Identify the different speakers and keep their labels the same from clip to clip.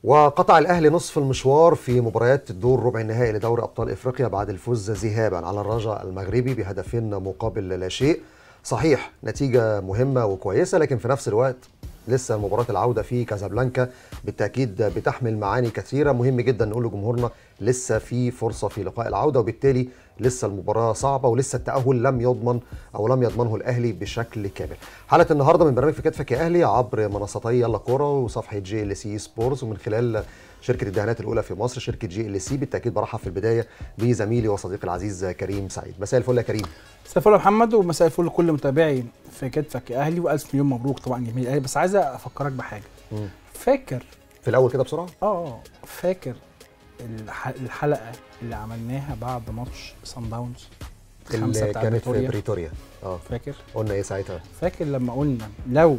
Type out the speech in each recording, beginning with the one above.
Speaker 1: وقطع الاهلي نصف المشوار في مباريات الدور ربع النهائي لدوري ابطال افريقيا بعد الفوز ذهابا على الرجاء المغربي بهدفين مقابل لا شيء صحيح نتيجه مهمه وكويسه لكن في نفس الوقت لسه مباراة العودة في كازابلانكا بالتأكيد بتحمل معاني كثيرة مهم جدا نقول لجمهورنا لسه في فرصة في لقاء العودة وبالتالي لسه المباراة صعبة ولسه التأهل لم يضمن أو لم يضمنه الأهلي بشكل كامل حلقة النهاردة من برنامج في كتفك يا أهلي عبر منصتي يلا كورة وصفحة جي ال سي سبورتس ومن خلال شركة الدهانات الأولى في مصر شركة جي ال سي بالتأكيد برحب في البداية بزميلي وصديقي العزيز كريم سعيد مساء الفل يا كريم
Speaker 2: مساء الفل يا محمد ومساء الفل لكل متابعي في كتفك يا اهلي والف مليون مبروك طبعا جميل الاهلي بس عايز افكرك بحاجه
Speaker 1: مم.
Speaker 2: فاكر
Speaker 1: في الأول كده بسرعة
Speaker 2: اه اه فاكر الح- الحلقه اللي عملناها بعد ماتش سان داونز الخمسة
Speaker 1: اللي
Speaker 2: بتاع
Speaker 1: كانت في
Speaker 2: بريتوريا.
Speaker 1: بريتوريا اه
Speaker 2: فاكر
Speaker 1: قلنا إيه ساعتها
Speaker 2: فاكر لما قلنا لو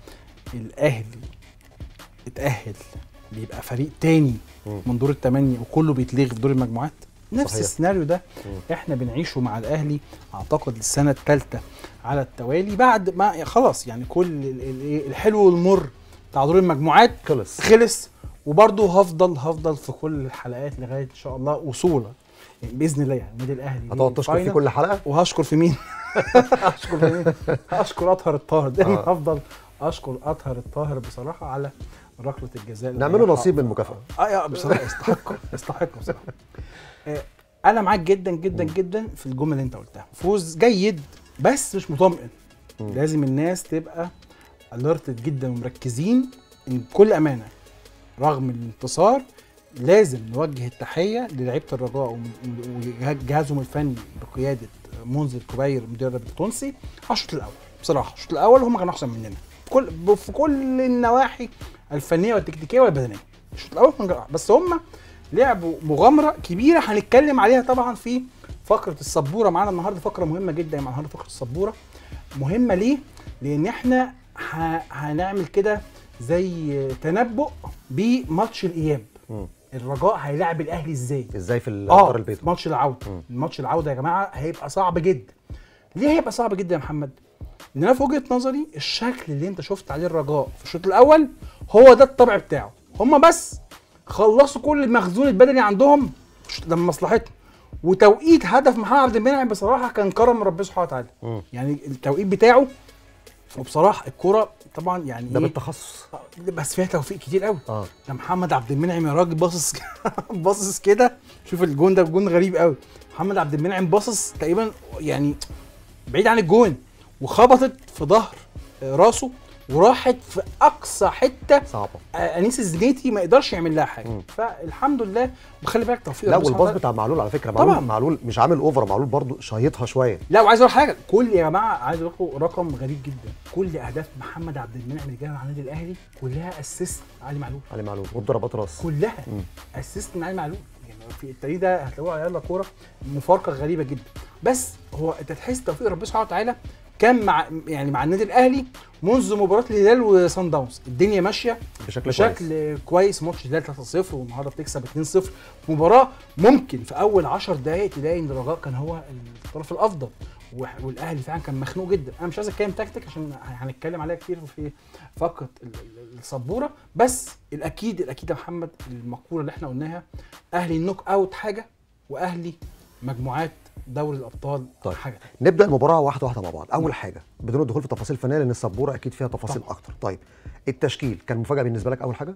Speaker 2: الاهلي اتاهل بيبقى فريق تاني
Speaker 1: مم.
Speaker 2: من دور الثمانيه وكله بيتلغي في دور المجموعات نفس
Speaker 1: صحيح.
Speaker 2: السيناريو ده
Speaker 1: مم.
Speaker 2: احنا بنعيشه مع الاهلي اعتقد السنه الثالثه على التوالي بعد ما خلاص يعني كل ال- ال- إيه الحلو والمر بتاع دور المجموعات
Speaker 1: خلص
Speaker 2: خلص وبرضه هفضل هفضل في كل الحلقات لغايه ان شاء الله وصولا يعني باذن الله يعني النادي الاهلي
Speaker 1: هتقعد تشكر في
Speaker 2: الفاينل.
Speaker 1: كل حلقة
Speaker 2: وهشكر في مين؟ هشكر في مين؟ هشكر اطهر الطاهر دايما
Speaker 1: آه.
Speaker 2: هفضل اشكر اطهر الطاهر بصراحه على ركله الجزاء اللي
Speaker 1: نعمله
Speaker 2: ضيعها.
Speaker 1: نصيب من المكافأة
Speaker 2: اه يا بصراحه يستحق يستحق بصراحه آه، انا معاك جدا جدا جدا في الجمله اللي انت قلتها فوز جيد بس مش مطمئن
Speaker 1: مم.
Speaker 2: لازم الناس تبقى اليرتد جدا ومركزين ان بكل امانه رغم الانتصار لازم نوجه التحيه للعيبه الرجاء وم- وجهازهم الفني بقياده منذر كبير المدرب التونسي على الشوط الاول بصراحه الشوط الاول هم كانوا احسن مننا في كل في كل النواحي الفنيه والتكتيكيه والبدنيه الشوط الاول كان جرأة. بس هم لعبوا مغامره كبيره هنتكلم عليها طبعا في فقره السبوره معانا النهارده فقره مهمه جدا معانا النهارده فقره السبوره مهمه ليه؟ لان احنا ه... هنعمل كده زي تنبؤ بماتش الاياب
Speaker 1: مم.
Speaker 2: الرجاء هيلاعب الاهلي ازاي
Speaker 1: ازاي في
Speaker 2: اه
Speaker 1: الدار البيضاء
Speaker 2: في ماتش العوده
Speaker 1: مم.
Speaker 2: الماتش العوده يا جماعه هيبقى صعب جدا ليه هيبقى صعب جدا يا محمد ان انا في وجهه نظري الشكل اللي انت شفت عليه الرجاء في الشوط الاول هو ده الطبع بتاعه هم بس خلصوا كل المخزون البدني عندهم ده من مصلحتهم وتوقيت هدف محمد عبد المنعم بصراحه كان كرم ربنا سبحانه وتعالى
Speaker 1: مم.
Speaker 2: يعني التوقيت بتاعه وبصراحه الكوره طبعا يعني
Speaker 1: ده
Speaker 2: إيه؟
Speaker 1: بالتخصص
Speaker 2: آه، بس فيها توفيق كتير قوي
Speaker 1: اه
Speaker 2: ده محمد عبد المنعم يا راجل باصص باصص كده شوف الجون ده جون غريب قوي محمد عبد المنعم باصص تقريبا يعني بعيد عن الجون وخبطت في ظهر آه، راسه وراحت في اقصى حته
Speaker 1: صعبة
Speaker 2: آه، انيس الزنيتي ما يقدرش يعمل لها حاجه
Speaker 1: مم.
Speaker 2: فالحمد لله وخلي بالك توفيق
Speaker 1: لا
Speaker 2: ربنا سبحانه
Speaker 1: والباص
Speaker 2: وتعالى.
Speaker 1: بتاع معلول على فكرة معلول
Speaker 2: طبعاً.
Speaker 1: معلول مش عامل اوفر معلول برضو شايطها شوية
Speaker 2: لا وعايز اقول حاجه كل يا جماعه عايز اقول لكم رقم غريب جدا كل اهداف محمد عبد المنعم اللي جايه مع النادي الاهلي كلها اسيست علي معلول
Speaker 1: علي معلول وبضربات راس
Speaker 2: كلها
Speaker 1: مم.
Speaker 2: اسيست من علي معلول يعني في التاريخ ده هتلاقوه على يلا كوره مفارقه غريبه جدا بس هو انت تحس توفيق ربنا سبحانه وتعالى كان مع يعني مع النادي الاهلي منذ مباراه الهلال وصن داونز الدنيا ماشيه
Speaker 1: بشكل كويس
Speaker 2: بشكل كويس ماتش الهلال 3-0 والنهارده بتكسب 2-0 مباراه ممكن في اول 10 دقائق تلاقي ان الرجاء كان هو الطرف الافضل وح- والاهلي فعلا كان مخنوق جدا انا مش عايز اتكلم تكتيك عشان هنتكلم عليها كتير في فقره ال- ال- السبوره بس الاكيد الاكيد يا محمد المقوله اللي احنا قلناها اهلي النوك اوت حاجه واهلي مجموعات دوري الابطال
Speaker 1: طيب.
Speaker 2: حاجه تانية.
Speaker 1: نبدا المباراه واحده واحده مع بعض اول حاجه بدون الدخول في تفاصيل فنيه لان السبوره اكيد فيها تفاصيل
Speaker 2: طبعا.
Speaker 1: اكتر طيب التشكيل كان مفاجاه بالنسبه لك اول حاجه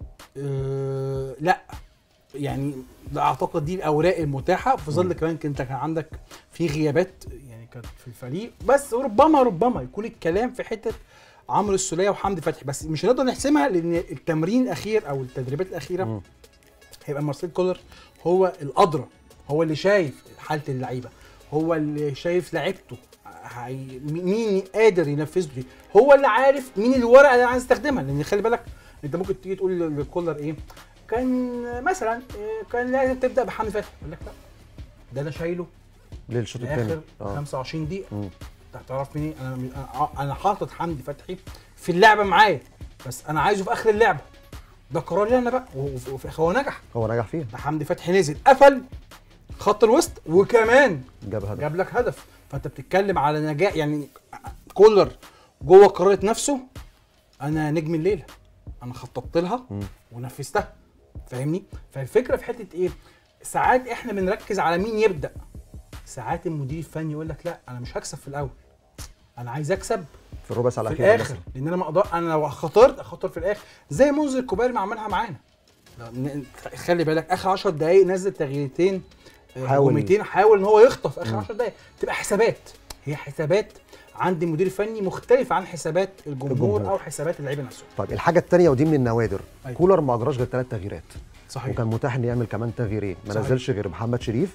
Speaker 2: أه لا يعني ده اعتقد دي الاوراق المتاحه في ظل كمان انت كان عندك في غيابات يعني كانت في الفريق بس ربما ربما يكون الكلام في حته عمرو السوليه وحمدي فتحي بس مش هنقدر نحسمها لان التمرين الاخير او التدريبات الاخيره
Speaker 1: مم.
Speaker 2: هيبقى مارسيل كولر هو الادرى هو اللي شايف حاله اللعيبه هو اللي شايف لعيبته هي- مين قادر ينفذ له هو اللي عارف مين الورقه اللي انا عايز استخدمها لان خلي بالك انت ممكن تيجي تقول للكولر ايه كان مثلا إيه، كان لازم تبدا بحمدي فتحي يقول لك لا ده انا شايله
Speaker 1: للشوط الثاني
Speaker 2: لاخر
Speaker 1: اه
Speaker 2: 25 دقيقه
Speaker 1: مم.
Speaker 2: انت هتعرف منين انا أنا- انا حاطط حمدي فتحي في اللعبه معايا بس انا عايزه في اخر اللعبه ده قراري انا بقى وفي الآخر هو نجح
Speaker 1: هو نجح فيها
Speaker 2: ده حمدي فتحي نزل قفل خط الوسط وكمان
Speaker 1: جاب هدف
Speaker 2: جاب لك هدف فانت بتتكلم على نجاح يعني كولر جوه قرارة نفسه انا نجم الليله انا خططت لها
Speaker 1: مم.
Speaker 2: ونفذتها فاهمني فالفكره في حته ايه ساعات احنا بنركز على مين يبدا ساعات المدير الفني يقول لك لا انا مش هكسب في الاول انا عايز اكسب
Speaker 1: في الربع ساعه
Speaker 2: في
Speaker 1: الاخيره
Speaker 2: الاخر
Speaker 1: مثلاً.
Speaker 2: لان انا ما اقدر انا لو خطرت اخطر في الاخر زي منذر الكوباري ما عملها معانا لا، ن- خلي بالك اخر 10 دقائق نزل تغييرتين آه،
Speaker 1: حاول.
Speaker 2: هجوميتين حاول ان هو يخطف اخر
Speaker 1: مم.
Speaker 2: 10 دقائق تبقى حسابات هي حسابات عند المدير الفني مختلفه عن حسابات الجمهور,
Speaker 1: الجمهور.
Speaker 2: او حسابات اللعيبه نفسهم
Speaker 1: طيب الحاجه الثانيه ودي من النوادر
Speaker 2: أيوة.
Speaker 1: كولر ما اجراش غير ثلاث تغييرات
Speaker 2: صحيح
Speaker 1: وكان متاح انه يعمل كمان تغييرين ما
Speaker 2: صحيح.
Speaker 1: نزلش غير محمد شريف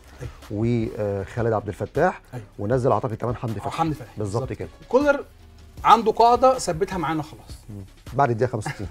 Speaker 1: وخالد عبد الفتاح
Speaker 2: أيوة.
Speaker 1: ونزل اعتقد كمان حمدي
Speaker 2: أو
Speaker 1: فتحي
Speaker 2: حمدي فتحي
Speaker 1: بالظبط كده
Speaker 2: كولر عنده قاعده ثبتها معانا خلاص
Speaker 1: بعد الدقيقه 65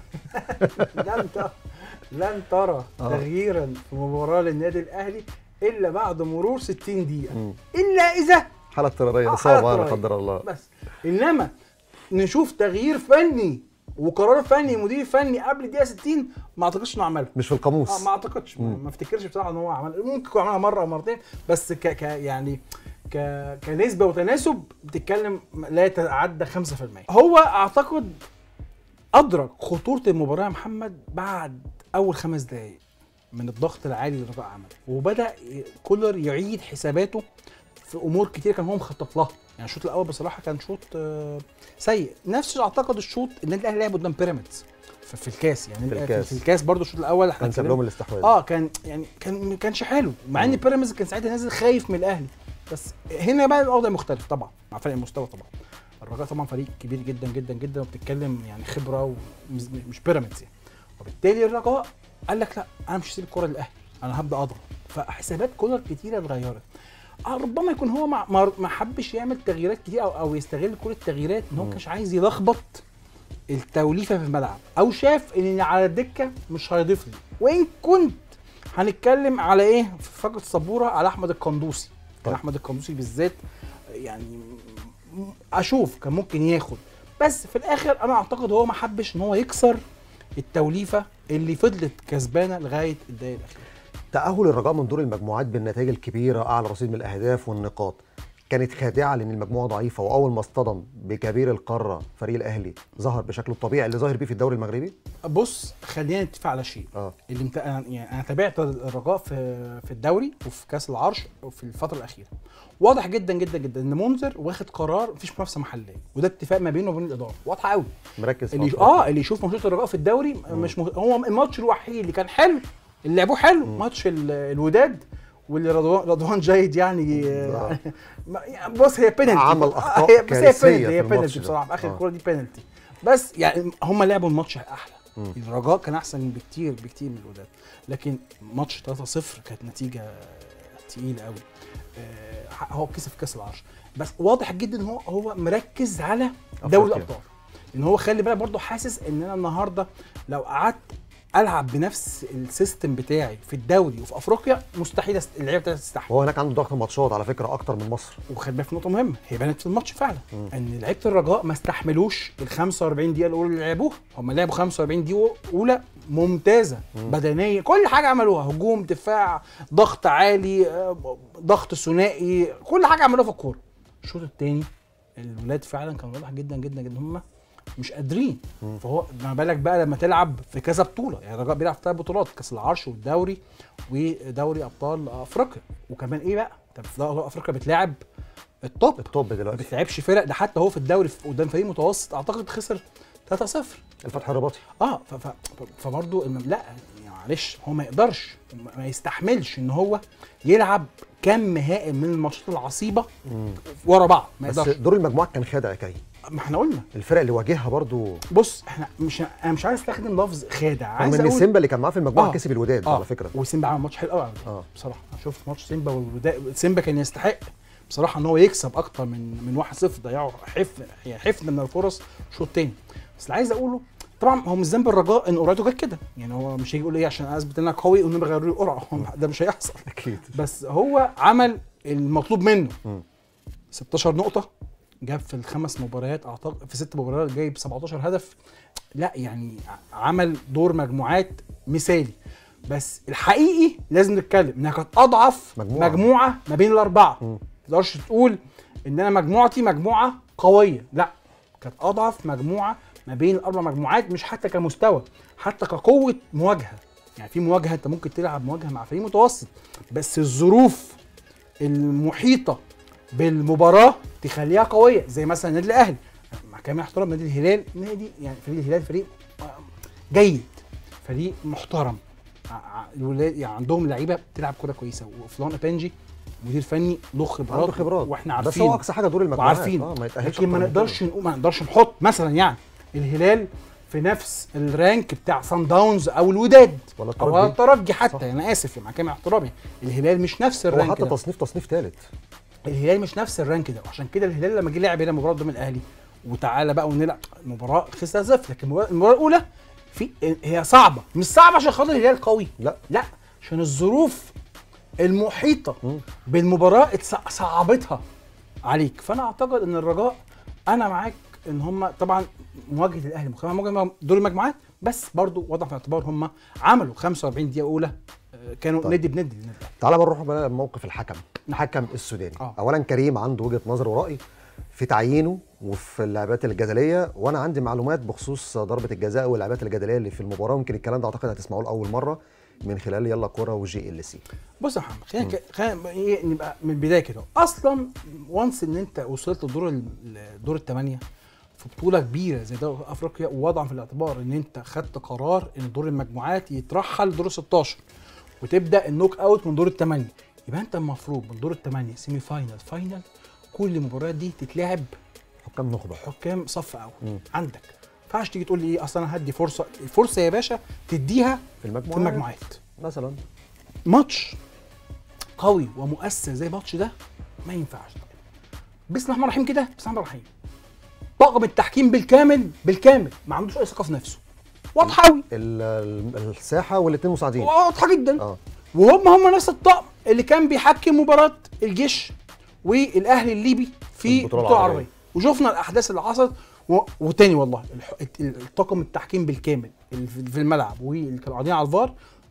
Speaker 2: لن ترى لن ترى
Speaker 1: آه.
Speaker 2: تغييرا في مباراه للنادي الاهلي الا بعد مرور 60 دقيقه
Speaker 1: مم.
Speaker 2: الا اذا
Speaker 1: حاله اضطراريه
Speaker 2: آه،
Speaker 1: اصابه
Speaker 2: حالة
Speaker 1: لا
Speaker 2: اضطرارية.
Speaker 1: قدر الله
Speaker 2: بس انما نشوف تغيير فني وقرار فني مدير فني قبل الدقيقه 60 ما اعتقدش انه عمله
Speaker 1: مش في القاموس
Speaker 2: اه ما اعتقدش ما,
Speaker 1: مم.
Speaker 2: ما افتكرش بصراحه ان هو عمل ممكن يكون عملها مره او مرتين بس ك, ك يعني ك كنسبه وتناسب بتتكلم لا يتعدى 5% هو اعتقد ادرك خطوره المباراه يا محمد بعد اول خمس دقائق من الضغط العالي اللي الرجاء عمله وبدا ي- كولر يعيد حساباته في امور كتير كان هو مخطط لها يعني الشوط الاول بصراحه كان شوط آه، سيء نفس اعتقد الشوط النادي الاهلي لعب قدام بيراميدز في في الكاس يعني
Speaker 1: في
Speaker 2: في
Speaker 1: الكاس.
Speaker 2: في الكاس برضو الشوط الاول احنا
Speaker 1: كان ساب
Speaker 2: اتكلمنا-
Speaker 1: لهم الاستحواذ
Speaker 2: اه كان يعني كان ما كانش حلو مع ان بيراميدز كان ساعتها نازل خايف من الاهلي بس هنا بقى الوضع مختلف طبعا مع فرق المستوى طبعا الرجاء طبعا فريق كبير جدا جدا جدا وبتتكلم يعني خبره ومش مش بيراميدز يعني وبالتالي الرجاء قال لك لا انا مش هسيب الكره للاهلي انا هبدا اضغط فحسابات كولر كتيره اتغيرت آه ربما يكون هو ما- ما ما حبش يعمل تغييرات كتير او او يستغل كل التغييرات ان هو
Speaker 1: مم.
Speaker 2: كانش عايز يلخبط التوليفه في الملعب او شاف ان اللي على الدكه مش هيضيف لي وان كنت هنتكلم على ايه في فقره السبوره على احمد القندوسي
Speaker 1: طيب.
Speaker 2: احمد القندوسي بالذات يعني م- اشوف كان ممكن ياخد بس في الاخر انا اعتقد هو ما حبش ان هو يكسر التوليفه اللي فضلت كسبانه لغايه الدقيقه الاخيره
Speaker 1: تأهل الرجاء من دور المجموعات بالنتائج الكبيرة أعلى رصيد من الأهداف والنقاط كانت خادعة لأن المجموعة ضعيفة وأول ما اصطدم بكبير القارة فريق الأهلي ظهر بشكله الطبيعي اللي ظاهر بيه في الدوري المغربي
Speaker 2: بص خلينا نتفق على شيء
Speaker 1: اه
Speaker 2: اللي مت... أنا- يعني انا تابعت الرجاء في في الدوري وفي كاس العرش وفي الفتره الاخيره واضح جدا جدا جدا ان منذر واخد قرار مفيش منافسه محليه وده اتفاق ما بينه وبين الاداره واضحه قوي
Speaker 1: مركز في
Speaker 2: اللي
Speaker 1: أفريقيا.
Speaker 2: اه اللي يشوف ماتشات الرجاء في الدوري مش مه... هو الماتش الوحيد اللي كان حلو اللي لعبوه حلو ماتش ال- الوداد واللي رضوان رضوان جيد يعني
Speaker 1: آه.
Speaker 2: ما- يعني بص هي بينالتي
Speaker 1: عمل
Speaker 2: آه،
Speaker 1: أخطاء
Speaker 2: هي بس هي
Speaker 1: كارثية
Speaker 2: بينالتي
Speaker 1: في
Speaker 2: هي
Speaker 1: الماتش
Speaker 2: بينالتي
Speaker 1: ده.
Speaker 2: بصراحه في اخر
Speaker 1: آه.
Speaker 2: الكوره دي بينالتي بس يعني هم لعبوا الماتش احلى
Speaker 1: مم.
Speaker 2: الرجاء كان احسن بكتير بكتير من الوداد لكن ماتش 3-0 كانت نتيجه تقيله قوي آه، هو كسب في كاس العرش بس واضح جدا ان هو هو مركز على دوري
Speaker 1: أفريقيا.
Speaker 2: الابطال لان هو خلي بالك برضه حاسس ان انا النهارده لو قعدت العب بنفس السيستم بتاعي في الدوري وفي افريقيا مستحيل أست- اللعيبه بتاعتي تستحمل
Speaker 1: وهو هناك عنده ضغط ماتشات على فكرة أكتر من مصر
Speaker 2: وخلي بالك في نقطه مهمه هي بانت في الماتش فعلا
Speaker 1: مم.
Speaker 2: ان لعيبه الرجاء ما استحملوش ال 45 دقيقه الاولى اللي لعبوها هم لعبوا 45 دقيقه اولى ممتازه
Speaker 1: مم.
Speaker 2: بدنيه كل حاجه عملوها هجوم دفاع ضغط عالي آه، ضغط ثنائي كل حاجه عملوها في الكوره الشوط الثاني الولاد فعلا كان واضح جدا جدا جدا هم مش قادرين
Speaker 1: مم.
Speaker 2: فهو ما بالك بقى لما تلعب في كذا بطوله يعني الرجاء بيلعب في ثلاث بطولات كاس العرش والدوري ودوري ابطال افريقيا وكمان ايه بقى طب في دوري افريقيا بتلاعب التوب
Speaker 1: التوب
Speaker 2: ما
Speaker 1: دلوقتي
Speaker 2: بتلعبش فرق ده حتى هو في الدوري في- قدام فريق متوسط اعتقد خسر 3-0
Speaker 1: الفتح الرباطي
Speaker 2: اه ف- ف- فبرضه الم- لا يعني معلش هو ما يقدرش ما يستحملش ان هو يلعب كم هائل من الماتشات العصيبه
Speaker 1: مم.
Speaker 2: ورا بعض ما
Speaker 1: بس
Speaker 2: يقدرش
Speaker 1: دور المجموعات كان خادع يا كريم
Speaker 2: ما احنا قلنا
Speaker 1: الفرق اللي واجهها برضو
Speaker 2: بص احنا مش انا مش عايز استخدم لفظ خادع
Speaker 1: رغم
Speaker 2: عايز
Speaker 1: ان
Speaker 2: اقول
Speaker 1: سيمبا اللي كان معاه في المجموعه
Speaker 2: آه.
Speaker 1: كسب الوداد
Speaker 2: اه
Speaker 1: على فكره
Speaker 2: وسيمبا عمل ماتش حلو قوي
Speaker 1: اه
Speaker 2: بصراحه انا شفت ماتش سيمبا والوداد سيمبا كان يستحق بصراحه ان هو يكسب اكتر من من 1-0 ضيعوا حفن يعني حفن من الفرص الشوط الثاني بس اللي عايز اقوله طبعا هو مش ذنب الرجاء ان قرعته جت كده يعني هو مش هيجي يقول ايه عشان اثبت ان انا قوي وان بغيروا لي القرعه هو ده مش هيحصل
Speaker 1: اكيد
Speaker 2: بس هو عمل المطلوب منه
Speaker 1: مم.
Speaker 2: 16 نقطه جاب في الخمس مباريات اعتقد في ست مباريات جايب 17 هدف لا يعني ع- عمل دور مجموعات مثالي بس الحقيقي لازم نتكلم انها كانت اضعف
Speaker 1: مجموعة.
Speaker 2: مجموعه, مجموعة ما بين الاربعه
Speaker 1: مم.
Speaker 2: ما تقدرش تقول ان انا مجموعتي مجموعه قويه لا كانت اضعف مجموعه ما بين الاربع مجموعات مش حتى كمستوى حتى كقوه مواجهه يعني في مواجهه انت ممكن تلعب مواجهه مع فريق متوسط بس الظروف المحيطه بالمباراه تخليها قويه زي مثلا النادي الاهلي مع كامل احترام نادي الهلال نادي يعني فريق الهلال فريق جيد فريق محترم ع- ع- الولاد يعني عندهم لعيبه بتلعب كوره كويسه وفلان ابانجي مدير فني له خبرات
Speaker 1: عنده خبرات
Speaker 2: واحنا
Speaker 1: بس
Speaker 2: عارفين
Speaker 1: هو اقصى حاجه دور المجموعات
Speaker 2: وعارفين
Speaker 1: اه ما يتاهلش
Speaker 2: لكن ما
Speaker 1: أكتر من كده.
Speaker 2: نقدرش نقول ما نقدرش نحط مثلا يعني الهلال في نفس الرانك بتاع سان داونز او الوداد
Speaker 1: ولا
Speaker 2: او
Speaker 1: الترجي.
Speaker 2: الترجي حتى
Speaker 1: صح.
Speaker 2: يعني انا اسف مع كامل احترامي الهلال مش نفس
Speaker 1: هو
Speaker 2: الرانك
Speaker 1: حتى
Speaker 2: ده
Speaker 1: تصنيف تصنيف ثالث
Speaker 2: الهلال مش نفس الرانك ده وعشان كده الهلال لما جه لعب هنا مباراه قدام الاهلي وتعالى بقى ونلعب مباراه خسر صفر لكن المباراه المباراة الاولى في هي صعبه مش صعبه عشان خاطر الهلال قوي
Speaker 1: لا
Speaker 2: لا عشان الظروف المحيطه
Speaker 1: مم.
Speaker 2: بالمباراه اتس- صعبتها عليك فانا اعتقد ان الرجاء انا معاك ان هم طبعا مواجهه الاهلي مختلفه عن مواجهه دور المجموعات بس برضو وضع في الاعتبار هم عملوا 45 دقيقه اولى آه، كانوا
Speaker 1: طيب.
Speaker 2: ندي بندي للنادي الأهلي.
Speaker 1: تعال بقى نروح بقى لموقف الحكم الحكم السوداني
Speaker 2: آه.
Speaker 1: اولا كريم عنده وجهه نظر ورأي في تعيينه وفي اللعبات الجدليه وانا عندي معلومات بخصوص ضربه الجزاء واللعبات الجدليه اللي في المباراه ويمكن الكلام ده اعتقد هتسمعوه لاول مره من خلال يلا كوره وجي ال سي
Speaker 2: بص يا محمد خلينا ك- خلينا إيه نبقى من البدايه كده اصلا وانس ان انت وصلت لدور ال- دور الثمانيه في بطوله كبيره زي دوري افريقيا ووضعا في الاعتبار ان انت خدت قرار ان دور المجموعات يترحل لدور 16 وتبدا النوك اوت من دور الثمانيه يبقى انت المفروض من دور الثمانيه سيمي فاينل فاينل كل المباريات دي تتلعب
Speaker 1: حكام نخبه
Speaker 2: حكام صف اول
Speaker 1: مم.
Speaker 2: عندك ما ينفعش تيجي تقول لي ايه اصل انا هدي فرصه الفرصه يا باشا تديها
Speaker 1: في المجموعات
Speaker 2: في المجموعات
Speaker 1: مثلا
Speaker 2: ماتش قوي ومؤثر زي الماتش ده ما ينفعش بسم الله الرحمن الرحيم كده بسم الله الرحمن الرحيم طاقم التحكيم بالكامل بالكامل ما عندوش اي ثقه في نفسه واضحه قوي
Speaker 1: ال- ال- الساحه والاثنين مساعدين
Speaker 2: واضحه جدا
Speaker 1: اه
Speaker 2: وهم هم نفس الطقم اللي كان بيحكم مباراه الجيش والاهلي الليبي في
Speaker 1: البطولة
Speaker 2: البطوله
Speaker 1: العربية.
Speaker 2: العربيه وشفنا الاحداث اللي حصلت و... وتاني والله الح... ال- الطاقم التحكيم بالكامل اللي في في الملعب واللي كانوا قاعدين على الفار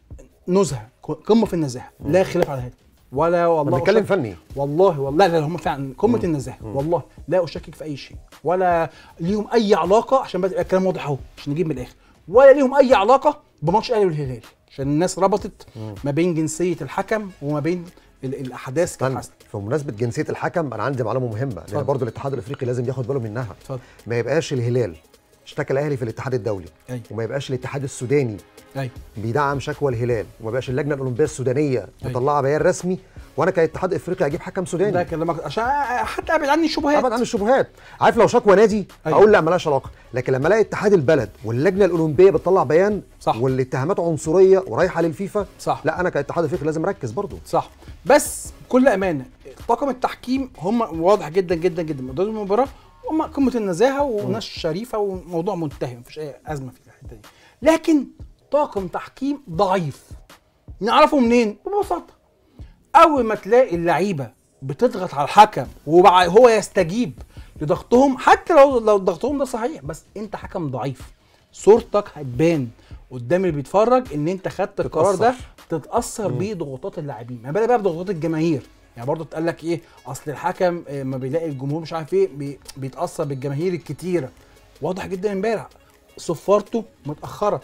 Speaker 2: نزهه ق- قمه في النزاهه لا خلاف على هذا ولا والله
Speaker 1: بنتكلم
Speaker 2: أشك-
Speaker 1: فني
Speaker 2: والله والله لا لا هم فعلا قمه النزاهه والله لا اشكك في اي شيء ولا ليهم اي علاقه عشان بس يبقى الكلام واضح اهو عشان نجيب من الاخر ولا ليهم اي علاقه بماتش الاهلي والهلال عشان الناس ربطت ما بين جنسيه الحكم وما بين ال- الاحداث كانت
Speaker 1: استنى
Speaker 2: حصلت
Speaker 1: في مناسبه جنسيه الحكم انا عندي معلومه مهمه لان
Speaker 2: اتفضل.
Speaker 1: برضه الاتحاد الافريقي لازم ياخد باله منها
Speaker 2: اتفضل
Speaker 1: ما يبقاش الهلال اشتكى الاهلي في الاتحاد الدولي
Speaker 2: ايوه
Speaker 1: وما يبقاش الاتحاد السوداني
Speaker 2: ايوه
Speaker 1: بيدعم شكوى الهلال وما بقاش اللجنه الاولمبيه السودانيه
Speaker 2: أيوة.
Speaker 1: مطلعه بيان رسمي وانا كاتحاد افريقي اجيب حكم
Speaker 2: ده
Speaker 1: سوداني
Speaker 2: كلامك عشان حتى ابعد عني الشبهات
Speaker 1: ابعد عن الشبهات عارف لو شكوى نادي
Speaker 2: أيوة.
Speaker 1: اقول لا ملهاش علاقه لكن لما الاقي اتحاد البلد واللجنه الاولمبيه بتطلع بيان
Speaker 2: صح.
Speaker 1: والاتهامات عنصريه ورايحه للفيفا
Speaker 2: صح
Speaker 1: لا انا كاتحاد افريقي لازم اركز برضو
Speaker 2: صح بس بكل امانه طاقم التحكيم هم واضح جدا جدا جدا من ضمن المباراه هم قمه النزاهه وناس شريفه وموضوع منتهي مفيش اي ازمه في الحته دي لكن طاقم تحكيم ضعيف نعرفه منين ببساطه اول ما تلاقي اللعيبه بتضغط على الحكم وهو يستجيب لضغطهم حتى لو لو ضغطهم ده صحيح بس انت حكم ضعيف صورتك هتبان قدام اللي بيتفرج ان انت خدت القرار ده تتاثر بيه ضغوطات اللاعبين ما بالك بقى بضغوطات الجماهير يعني برضه اتقال لك ايه اصل الحكم آه، ما بيلاقي الجمهور مش عارف ايه بي بيتاثر بالجماهير الكتيره واضح جدا امبارح صفارته متاخره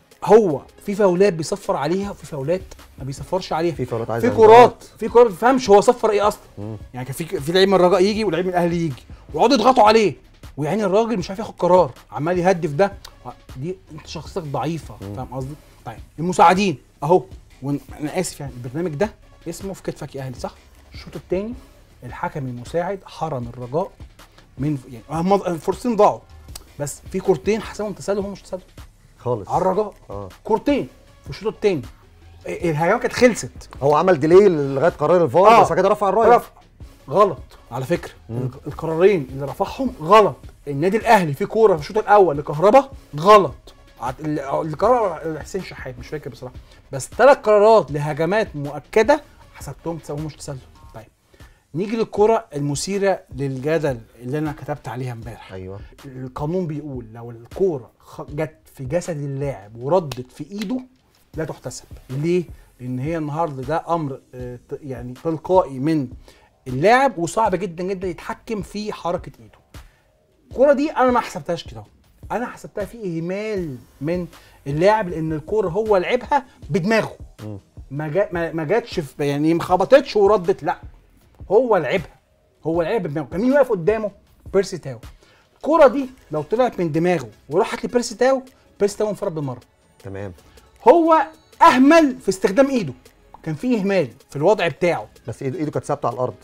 Speaker 2: هو في فاولات بيصفر عليها وفي فاولات ما بيصفرش عليها
Speaker 1: في فاولات عايزه
Speaker 2: في كرات في كرات ما بتفهمش هو صفر ايه اصلا يعني كان في في لعيب من الرجاء يجي ولعيب من الاهلي يجي ويقعدوا يضغطوا عليه ويعني الراجل مش عارف ياخد قرار عمال يهدف ده دي انت شخصيتك ضعيفه فاهم قصدي؟ طيب المساعدين اهو وأنا- انا اسف يعني البرنامج ده اسمه في كتفك يا اهلي صح؟ الشوط الثاني الحكم المساعد حرم الرجاء من يعني هم الفرصتين ضاعوا بس في كورتين حسبهم تسلل هم مش تسلل
Speaker 1: خالص
Speaker 2: على الرجاء
Speaker 1: اه
Speaker 2: كورتين في الشوط الثاني الهجمه كانت خلصت
Speaker 1: هو عمل ديلي لغايه قرار الفار
Speaker 2: آه.
Speaker 1: بس بعد كده رفع الرايه
Speaker 2: رفع غلط على فكره القرارين اللي رفعهم غلط النادي الاهلي في كوره في الشوط الاول لكهربا غلط عت- ال- القرار حسين شحات مش فاكر بصراحه بس ثلاث قرارات لهجمات مؤكده حسبتهم تساوي مش تسلل طيب نيجي للكره المثيره للجدل اللي انا كتبت عليها امبارح
Speaker 1: ايوه
Speaker 2: القانون بيقول لو الكوره خ- جت في جسد اللاعب وردت في ايده لا تحتسب ليه لان هي النهارده ده امر آه، ت- يعني تلقائي من اللاعب وصعب جدا جدا يتحكم في حركه ايده الكوره دي انا ما حسبتهاش كده انا حسبتها في اهمال من اللاعب لان الكوره هو لعبها بدماغه
Speaker 1: مم.
Speaker 2: ما جا ما ما جاتش في يعني ما خبطتش وردت لا هو لعبها هو لعبها بدماغه كان مين واقف قدامه بيرسي تاو الكوره دي لو طلعت من دماغه وراحت لبيرسي تاو بيرسي تاو انفرد بالمره
Speaker 1: تمام
Speaker 2: هو اهمل في استخدام ايده كان في اهمال في الوضع بتاعه
Speaker 1: بس ايده ايده كانت ثابته على الارض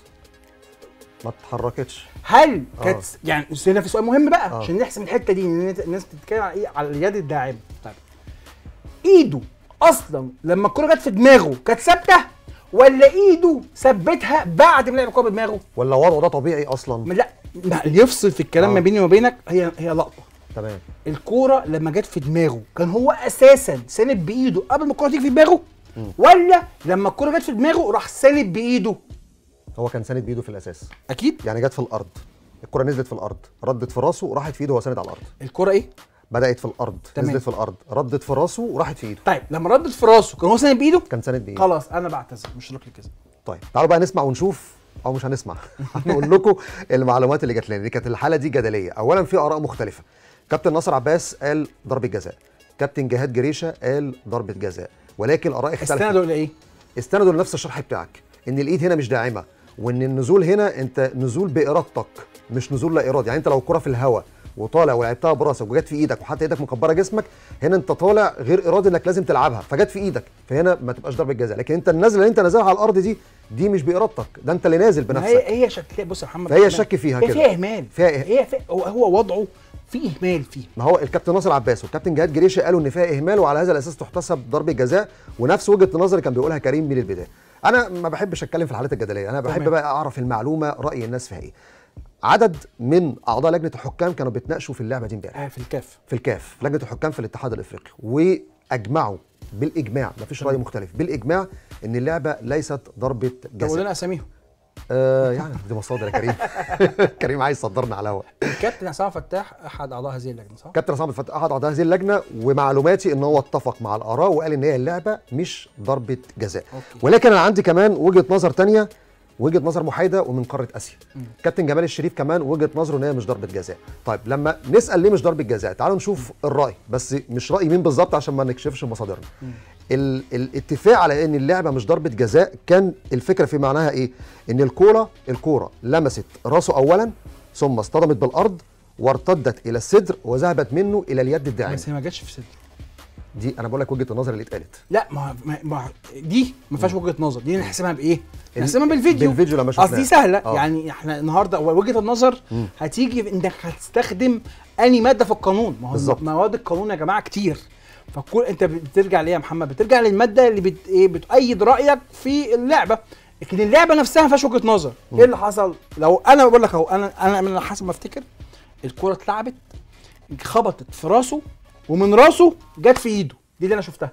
Speaker 1: ما اتحركتش
Speaker 2: هل
Speaker 1: آه.
Speaker 2: كانت يعني هنا في سؤال مهم بقى
Speaker 1: آه.
Speaker 2: عشان نحسم الحته دي ان الناس بتتكلم على ايه على اليد الداعمه طيب ايده اصلا لما الكره جت في دماغه كانت ثابته ولا ايده ثبتها بعد ما لعب الكوره بدماغه
Speaker 1: ولا وضعه ده طبيعي اصلا
Speaker 2: ما- لا ما اللي يفصل في الكلام
Speaker 1: آه.
Speaker 2: ما بيني وما بينك هي هي لقطه
Speaker 1: تمام
Speaker 2: الكوره لما جت في دماغه كان هو اساسا ساند بايده قبل ما الكوره تيجي في دماغه ولا لما الكوره جت في دماغه راح ساند بايده
Speaker 1: هو كان ساند بايده في الاساس
Speaker 2: اكيد
Speaker 1: يعني جت في الارض الكره نزلت في الارض ردت في راسه وراحت في ايده وهو ساند على الارض
Speaker 2: الكوره ايه
Speaker 1: بدات في الارض
Speaker 2: تمام.
Speaker 1: نزلت في الارض ردت في راسه وراحت في ايده
Speaker 2: طيب لما ردت في راسه كان هو ساند بايده
Speaker 1: كان ساند بايده
Speaker 2: خلاص انا بعتذر مش ركن كذا
Speaker 1: طيب تعالوا بقى نسمع ونشوف او مش هنسمع هنقول لكم المعلومات اللي جات لنا دي كانت الحاله دي جدليه اولا في اراء مختلفه كابتن ناصر عباس قال ضربه جزاء كابتن جهاد جريشه قال ضربه جزاء ولكن الاراء اختلفت
Speaker 2: استندوا الى ايه؟
Speaker 1: استندوا لنفس الشرح بتاعك ان الايد هنا مش داعمه وان النزول هنا انت نزول بارادتك مش نزول لا ارادي يعني انت لو الكره في الهواء وطالع ولعبتها براسك وجت في ايدك وحتى ايدك مكبره جسمك هنا انت طالع غير ارادي انك لازم تلعبها فجت في ايدك فهنا ما تبقاش ضربه جزاء لكن انت النزله اللي انت نازلها على الارض دي دي مش بارادتك ده انت اللي نازل
Speaker 2: ما
Speaker 1: بنفسك
Speaker 2: هي هي شكل بص يا محمد
Speaker 1: فهي
Speaker 2: ما-
Speaker 1: شك فيها
Speaker 2: هي
Speaker 1: كده.
Speaker 2: فيها اهمال
Speaker 1: فيها إه-
Speaker 2: هي في هو, هو وضعه في اهمال فيه
Speaker 1: ما هو الكابتن ناصر عباس والكابتن جهاد جريشه قالوا ان فيها اهمال وعلى هذا الاساس تحتسب ضربه جزاء ونفس وجهه النظر اللي كان بيقولها كريم من البدايه انا ما بحبش اتكلم في الحالات الجدليه انا بحب
Speaker 2: تمام.
Speaker 1: بقى اعرف المعلومه راي الناس فيها ايه عدد من اعضاء لجنه الحكام كانوا بيتناقشوا في اللعبه دي امبارح
Speaker 2: آه في الكاف
Speaker 1: في الكاف لجنه الحكام في الاتحاد الافريقي واجمعوا بالاجماع ما فيش راي مختلف بالاجماع ان اللعبه ليست ضربه
Speaker 2: طب قول
Speaker 1: جزاء
Speaker 2: لنا اساميهم
Speaker 1: آه يعني دي مصادر يا كريم كريم عايز يصدرنا على الهواء
Speaker 2: الكابتن حسام فتاح احد اعضاء هذه اللجنه صح؟
Speaker 1: كابتن عصام الفتاح احد اعضاء هذه اللجنه ومعلوماتي ان هو اتفق مع الاراء وقال ان هي اللعبه مش ضربه جزاء
Speaker 2: أوكي.
Speaker 1: ولكن انا عندي كمان وجهه نظر تانية وجهه نظر محايده ومن قاره اسيا كابتن جمال الشريف كمان وجهه نظره ان هي مش ضربه جزاء طيب لما نسال ليه مش ضربه جزاء تعالوا نشوف الراي بس مش راي مين بالظبط عشان ما نكشفش مصادرنا ال- الاتفاق على ان اللعبه مش ضربه جزاء كان الفكره في معناها ايه ان الكوره الكوره لمست راسه اولا ثم اصطدمت بالارض وارتدت الى الصدر وذهبت منه الى اليد الداعمه
Speaker 2: بس هي ما جاتش في صدره
Speaker 1: دي انا بقول لك وجهه النظر اللي اتقالت
Speaker 2: لا ما, ما, ما دي ما فيهاش وجهه نظر دي نحسبها بايه؟
Speaker 1: ال-
Speaker 2: نحسبها بالفيديو
Speaker 1: بالفيديو لما
Speaker 2: اصل دي
Speaker 1: شفناه.
Speaker 2: سهله
Speaker 1: آه.
Speaker 2: يعني احنا النهارده وجهه النظر هتيجي في انك هتستخدم اني ماده في القانون ما هو
Speaker 1: بالظبط.
Speaker 2: مواد القانون يا جماعه كتير فكل انت بترجع ليه يا محمد بترجع للماده اللي بت... ايه بتؤيد رايك في اللعبه لكن اللعبه نفسها ما فيهاش وجهه نظر ايه اللي حصل لو انا بقول لك اهو انا انا من حسب ما افتكر الكره اتلعبت خبطت في راسه ومن راسه جت في ايده دي اللي انا شفتها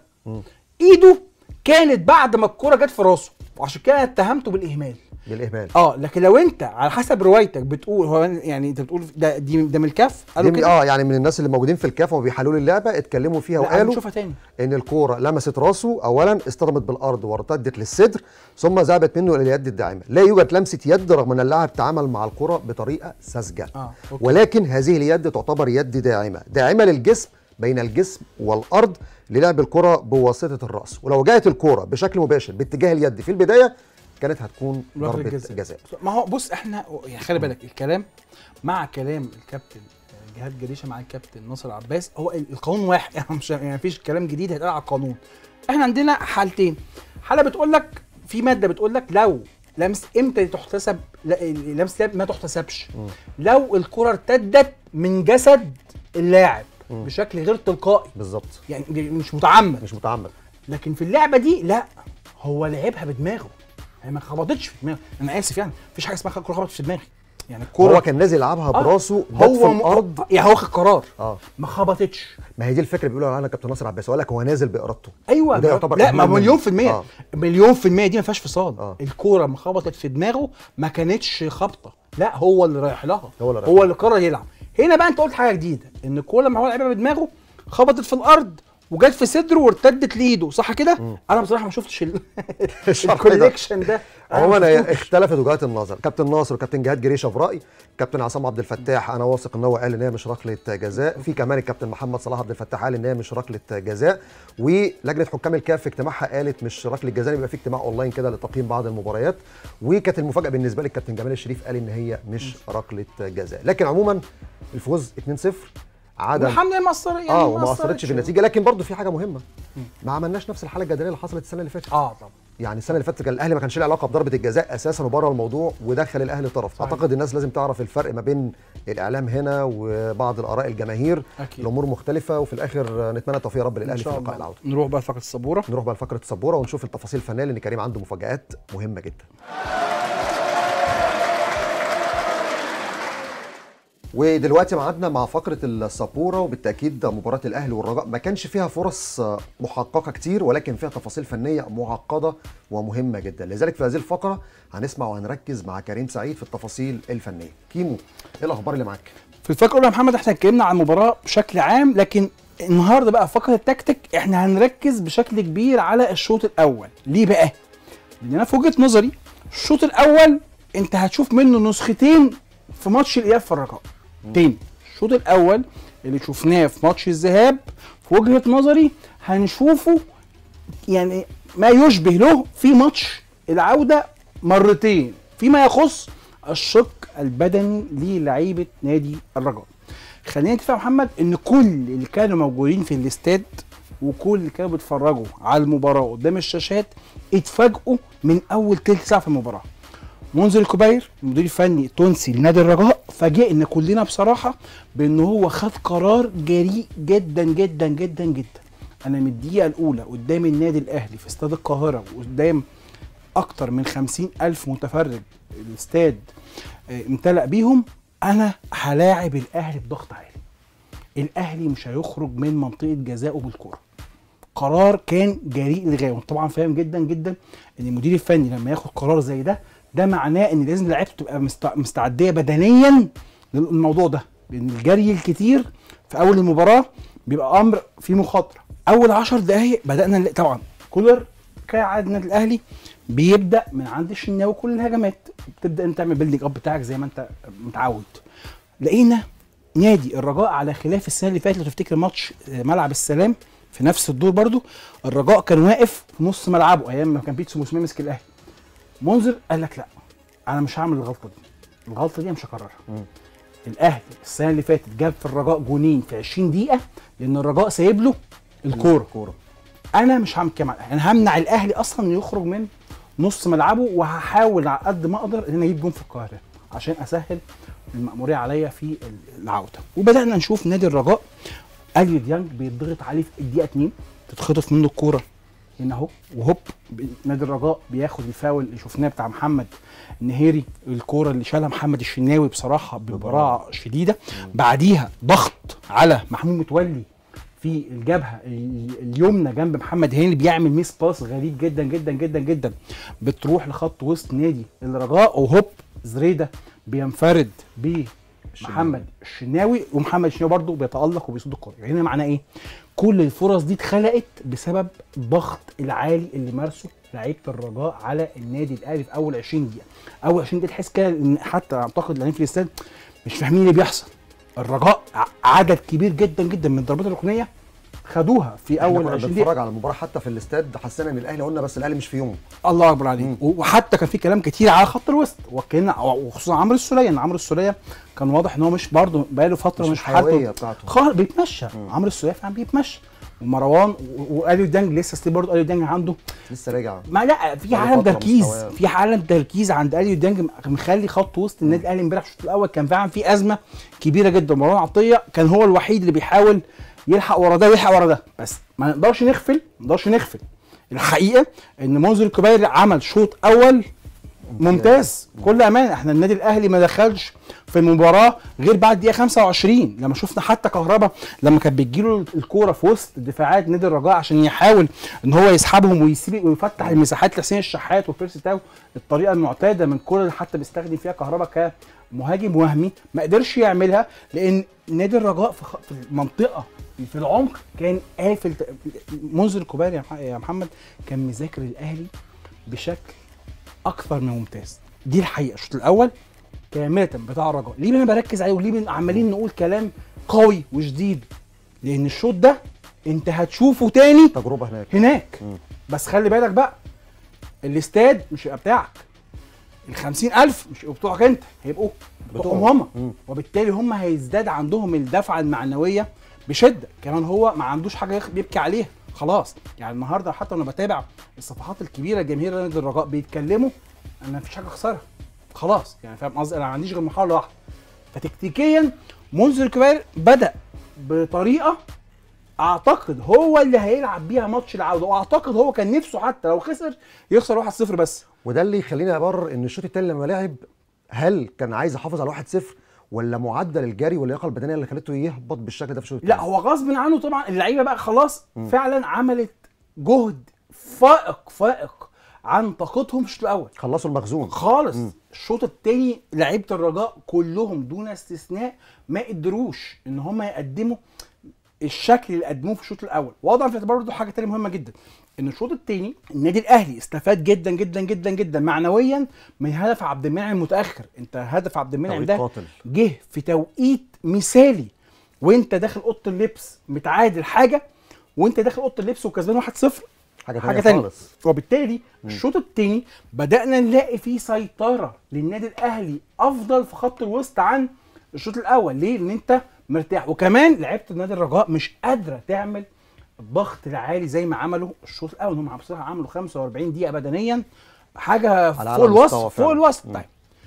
Speaker 2: ايده كانت بعد ما الكره جت في راسه وعشان كده اتهمته بالاهمال
Speaker 1: بالاهمال
Speaker 2: اه لكن لو انت على حسب روايتك بتقول هو يعني انت بتقول ده دي ده من الكاف قالوا
Speaker 1: دي
Speaker 2: كده
Speaker 1: اه يعني من الناس اللي موجودين في الكاف وهم بيحللوا اللعبه اتكلموا فيها
Speaker 2: لا،
Speaker 1: وقالوا
Speaker 2: نشوفها تاني
Speaker 1: ان الكوره لمست راسه اولا اصطدمت بالارض وارتدت للصدر ثم ذهبت منه الى اليد الداعمه لا يوجد لمسه يد رغم ان اللاعب تعامل مع الكره بطريقه ساذجه
Speaker 2: اه اوكي
Speaker 1: ولكن هذه اليد تعتبر يد داعمه داعمه للجسم بين الجسم والارض للعب الكره بواسطه الراس ولو جاءت الكره بشكل مباشر باتجاه اليد في البدايه كانت هتكون
Speaker 2: ضربة
Speaker 1: ضربه
Speaker 2: جزاء.
Speaker 1: جزاء
Speaker 2: ما هو بص احنا يعني خلي بالك الكلام مع كلام الكابتن جهاد جريشه مع الكابتن ناصر عباس هو ال- القانون واحد يعني مش يعني مفيش كلام جديد هيتقال على القانون احنا عندنا حالتين حاله بتقول لك في ماده بتقول لك لو لمس امتى تحتسب لا لمس لعب ما تحتسبش لو الكره ارتدت من جسد اللاعب
Speaker 1: مم.
Speaker 2: بشكل غير تلقائي
Speaker 1: بالظبط
Speaker 2: يعني دي مش متعمد
Speaker 1: مش متعمد
Speaker 2: لكن في اللعبه دي لا هو لعبها بدماغه هي ما خبطتش في دماغه انا اسف يعني مفيش حاجه اسمها الكوره خبطت في دماغي يعني الكوره
Speaker 1: هو كان نازل يلعبها
Speaker 2: آه،
Speaker 1: براسه جت
Speaker 2: هو
Speaker 1: في
Speaker 2: م-
Speaker 1: الارض
Speaker 2: يعني هو واخد قرار
Speaker 1: اه
Speaker 2: ما خبطتش
Speaker 1: ما هي دي الفكره بيقولوا عنها كابتن ناصر عباس وقال لك هو نازل بارادته
Speaker 2: ايوه
Speaker 1: وده يعتبر
Speaker 2: لا ما
Speaker 1: إهمال
Speaker 2: مليون
Speaker 1: منه.
Speaker 2: في المية
Speaker 1: آه.
Speaker 2: مليون في المية دي ما فيهاش فصال
Speaker 1: آه.
Speaker 2: الكورة ما خبطت في دماغه ما كانتش خبطة لا هو اللي رايح لها
Speaker 1: هو اللي رايح
Speaker 2: هو
Speaker 1: لها.
Speaker 2: اللي قرر يلعب هنا بقى انت قلت حاجة جديدة ان الكورة لما هو لعبها بدماغه خبطت في الارض وجت في صدره وارتدت لايده صح كده
Speaker 1: مم.
Speaker 2: انا بصراحه ما شفتش ال-
Speaker 1: الشرح ده.
Speaker 2: الكوليكشن ده أنا ما
Speaker 1: عموما هي
Speaker 2: شفتوش.
Speaker 1: اختلفت وجهات النظر كابتن ناصر وكابتن جهاد جريشه في راي كابتن عصام عبد الفتاح انا واثق ان هو قال ان هي مش ركله جزاء في كمان الكابتن محمد صلاح عبد الفتاح قال ان هي مش ركله جزاء ولجنه حكام الكاف في اجتماعها قالت مش ركله جزاء يبقى في اجتماع اونلاين كده لتقييم بعض المباريات وكانت المفاجاه بالنسبه لي الكابتن جمال الشريف قال ان هي مش ركله جزاء لكن عموما الفوز 2-0 عدم
Speaker 2: والحمد لله ما اثر يعني
Speaker 1: اه وما اثرتش
Speaker 2: أثرتش.
Speaker 1: في النتيجه لكن برضه في حاجه مهمه ما عملناش نفس الحاله الجدليه اللي حصلت السنه اللي فاتت
Speaker 2: اه طبعا
Speaker 1: يعني السنه اللي فاتت كان الاهلي ما كانش له علاقه بضربه الجزاء اساسا وبره الموضوع ودخل الاهلي طرف
Speaker 2: صحيح.
Speaker 1: اعتقد الناس لازم تعرف الفرق ما بين الاعلام هنا وبعض الاراء الجماهير
Speaker 2: اكيد
Speaker 1: الامور مختلفه وفي الاخر نتمنى التوفيق يا رب
Speaker 2: ان
Speaker 1: للاهلي في
Speaker 2: شاء
Speaker 1: لقاء
Speaker 2: الله
Speaker 1: العوده
Speaker 2: نروح بقى فقره السبوره
Speaker 1: نروح بقى لفقره السبوره ونشوف التفاصيل الفنيه لان كريم عنده مفاجات مهمه جدا ودلوقتي معادنا مع فقره السبوره وبالتاكيد مباراه الاهلي والرجاء ما كانش فيها فرص محققه كتير ولكن فيها تفاصيل فنيه معقده ومهمه جدا لذلك في هذه الفقره هنسمع وهنركز مع كريم سعيد في التفاصيل الفنيه كيمو ايه الاخبار اللي معاك
Speaker 2: في الفقره الاولى يا محمد احنا اتكلمنا عن المباراه بشكل عام لكن النهارده بقى فقره التكتيك احنا هنركز بشكل كبير على الشوط الاول ليه بقى لان انا في وجهه نظري الشوط الاول انت هتشوف منه نسختين في ماتش الاياب في الرجاء تاني الشوط الاول اللي شفناه في ماتش الذهاب في وجهه نظري هنشوفه يعني ما يشبه له في ماتش العوده مرتين فيما يخص الشق البدني للعيبه نادي الرجاء خلينا نتفق يا محمد ان كل اللي كانوا موجودين في الاستاد وكل اللي كانوا بيتفرجوا على المباراه قدام الشاشات اتفاجئوا من اول تلت ساعه في المباراه منذر الكبير المدير الفني التونسي لنادي الرجاء فاجئنا كلنا بصراحه بان هو خد قرار جريء جدا جدا جدا جدا انا من الدقيقه الاولى قدام النادي الاهلي في استاد القاهره وقدام اكتر من خمسين الف متفرج الاستاد آه، امتلأ بيهم انا هلاعب الاهلي بضغط عالي الاهلي مش هيخرج من منطقه جزائه بالكره قرار كان جريء للغايه وأنت طبعا فاهم جدا جدا ان المدير الفني لما ياخد قرار زي ده ده معناه ان لازم لعيبته تبقى مست- مستعديه بدنيا للموضوع ده لان الجري الكتير في اول المباراه بيبقى امر فيه مخاطره اول عشر دقائق بدانا نلاقي طبعا كولر كعادة النادي الاهلي بيبدا من عند الشناوي كل الهجمات بتبدا انت تعمل بيلدينج اب بتاعك زي ما انت متعود لقينا نادي الرجاء على خلاف السنه اللي فاتت لو تفتكر ماتش آه، ملعب السلام في نفس الدور برضو الرجاء كان واقف في نص ملعبه ايام ما كان بيتسو موسيماني ماسك الاهلي منذر قال لك لا انا مش هعمل الغلطه دي الغلطه دي مش هكررها
Speaker 1: مم.
Speaker 2: الاهلي السنه اللي فاتت جاب في الرجاء جونين في 20 دقيقه لان الرجاء سايب له الكوره
Speaker 1: كوره
Speaker 2: انا مش هعمل كده مع الاهلي انا همنع الاهلي اصلا انه يخرج من نص ملعبه وهحاول على قد ما اقدر ان انا اجيب جون في القاهره عشان اسهل المأمورية عليا في العودة وبدأنا نشوف نادي الرجاء اليو ديانج بيتضغط عليه في الدقيقة 2 تتخطف منه الكورة هنا اهو وهوب ب- نادي الرجاء بياخد الفاول اللي شفناه بتاع محمد النهيري الكوره اللي شالها محمد الشناوي بصراحه ببراعه شديده بعديها ضغط على محمود متولي في الجبهه ال- اليمنى جنب محمد هاني بيعمل ميس باس غريب جدا جدا جدا جدا بتروح لخط وسط نادي الرجاء وهوب زريده بينفرد بمحمد الشناوي ومحمد الشناوي برضه بيتالق وبيصد الكوره يعني هنا معناه ايه؟ كل الفرص دي اتخلقت بسبب الضغط العالي اللي مارسه لعيبه الرجاء على النادي الاهلي في اول 20 دقيقه اول 20 دقيقه تحس كده ان حتى اعتقد اللاعبين في الاستاد مش فاهمين اللي بيحصل الرجاء ع- عدد كبير جدا جدا من الضربات الركنيه خدوها في
Speaker 1: اول
Speaker 2: اول
Speaker 1: كنا
Speaker 2: 20 دقيقه
Speaker 1: بنتفرج على المباراه حتى في الاستاد حسينا ان الاهلي قلنا بس الاهلي مش في يومه
Speaker 2: الله اكبر عليك
Speaker 1: مم.
Speaker 2: وحتى كان في كلام كتير على خط الوسط وكان وخصوصا عمرو السوليه ان عمرو السوليه كان واضح ان هو مش برضه بقاله فتره
Speaker 1: مش
Speaker 2: مش,
Speaker 1: الحيوية
Speaker 2: حالته
Speaker 1: بتاعته.
Speaker 2: خالص بيتمشى عمرو السوليه فعلا بيتمشى ومروان و- واليو دانج لسه ستيل برضه اليو دانج عنده
Speaker 1: لسه راجع
Speaker 2: ما لا في
Speaker 1: بقاله
Speaker 2: عالم
Speaker 1: فترة
Speaker 2: تركيز
Speaker 1: مستواه.
Speaker 2: في عالم تركيز عند اليو دانج مخلي خط وسط النادي الاهلي امبارح في الشوط الاول كان فعلا في ازمه كبيره جدا مروان عطيه كان هو الوحيد اللي بيحاول يلحق ورا ده ويلحق ورا ده بس ما نقدرش نغفل ما نقدرش نغفل الحقيقه ان منذر الكبير عمل شوط اول ممتاز بكل امانه احنا النادي الاهلي ما دخلش في المباراه غير بعد دقيقه 25 لما شفنا حتى كهربا لما كانت بتجيله الكوره في وسط دفاعات نادي الرجاء عشان يحاول ان هو يسحبهم ويسيب ويفتح المساحات لحسين الشحات وبيرسي تاو الطريقه المعتاده من كل اللي حتى بيستخدم فيها كهربا كمهاجم وهمي ما قدرش يعملها لان نادي الرجاء في خ- في المنطقه في العمق كان قافل ت- منذر الكوباري يا مح- يا محمد كان مذاكر الاهلي بشكل اكثر من ممتاز دي الحقيقه الشوط الاول كامله بتاع الرجاء ليه انا بركز عليه وليه بن- عمالين نقول كلام قوي وشديد لان الشوط ده انت هتشوفه تاني
Speaker 1: تجربه هناك
Speaker 2: هناك
Speaker 1: مم.
Speaker 2: بس خلي بالك بقى الاستاد مش هيبقى بتاعك ال 50000 مش هيبقوا بتوعك انت هيبقوا بتوعهم
Speaker 1: بتوعهم.
Speaker 2: هم
Speaker 1: مم.
Speaker 2: وبالتالي هم هيزداد عندهم الدفعه المعنويه بشده كمان هو ما عندوش حاجه يخ- بيبكي عليها خلاص يعني النهارده حتى وانا بتابع الصفحات الكبيره جماهير نادي الرجاء بيتكلموا انا مفيش حاجه اخسرها خلاص يعني فاهم قصدي انا ما عنديش غير محاوله واحده فتكتيكيا منذر الكبير بدا بطريقه اعتقد هو اللي هيلعب بيها ماتش العوده واعتقد هو كان نفسه حتى لو خسر يخسر 1-0 بس
Speaker 1: وده اللي يخليني ابرر ان الشوط الثاني لما لعب هل كان عايز يحافظ على 1-0 ولا معدل الجري واللياقه البدنيه اللي خلته يهبط بالشكل ده في الشوط
Speaker 2: لا
Speaker 1: التاني؟
Speaker 2: هو غصب عنه طبعا اللعيبه بقى خلاص فعلا عملت جهد فائق فائق عن طاقتهم في الشوط الاول
Speaker 1: خلصوا المخزون
Speaker 2: خالص الشوط الثاني لعيبه الرجاء كلهم دون استثناء ما قدروش ان هم يقدموا الشكل اللي قدموه في الشوط الاول وضعا في اعتبار برضه حاجه تانية مهمه جدا ان الشوط الثاني النادي الاهلي استفاد جدا جدا جدا جدا معنويا من هدف عبد المنعم المتاخر انت هدف عبد المنعم
Speaker 1: توقيت
Speaker 2: ده
Speaker 1: قاتل.
Speaker 2: جه في توقيت مثالي وانت داخل اوضه اللبس متعادل حاجه وانت داخل اوضه اللبس وكسبان 1-0
Speaker 1: حاجه تانية,
Speaker 2: حاجه تانية
Speaker 1: خالص
Speaker 2: وبالتالي الشوط الثاني بدانا نلاقي فيه سيطره للنادي الاهلي افضل في خط الوسط عن الشوط الاول ليه لان انت مرتاح وكمان لعيبه النادي الرجاء مش قادره تعمل الضغط العالي زي ما عملوا الشوط الاول هم بصراحه عملوا 45 دقيقه بدنيا حاجه
Speaker 1: على
Speaker 2: فوق
Speaker 1: أعلى
Speaker 2: الوصف
Speaker 1: مستوى
Speaker 2: فوق
Speaker 1: فعلا.
Speaker 2: الوصف
Speaker 1: مم.
Speaker 2: طيب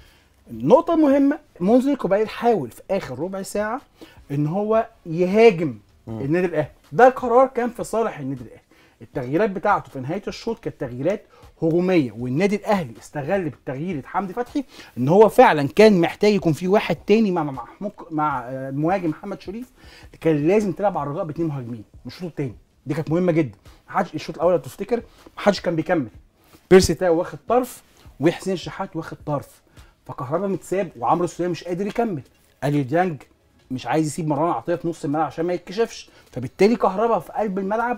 Speaker 2: النقطة المهمة منذر كوبايل حاول في آخر ربع ساعة إن هو يهاجم النادي الأهلي، ده قرار كان في صالح النادي الأهلي. التغييرات بتاعته في نهاية الشوط كانت تغييرات هجومية والنادي الأهلي استغل بتغيير حمدي فتحي إن هو فعلا كان محتاج يكون في واحد تاني مع مع محمود مع آه، المهاجم محمد شريف كان لازم تلعب على الرجاء باثنين مهاجمين مش الشوط التاني دي كانت مهمة جدا. محدش الشوط الأول لو تفتكر محدش كان بيكمل. بيرسي تاو واخد طرف وحسين الشحات واخد طرف فكهربا متساب وعمرو السوليه مش قادر يكمل اليو ديانج مش عايز يسيب مروان عطيه في نص الملعب عشان ما يتكشفش فبالتالي كهربا في قلب الملعب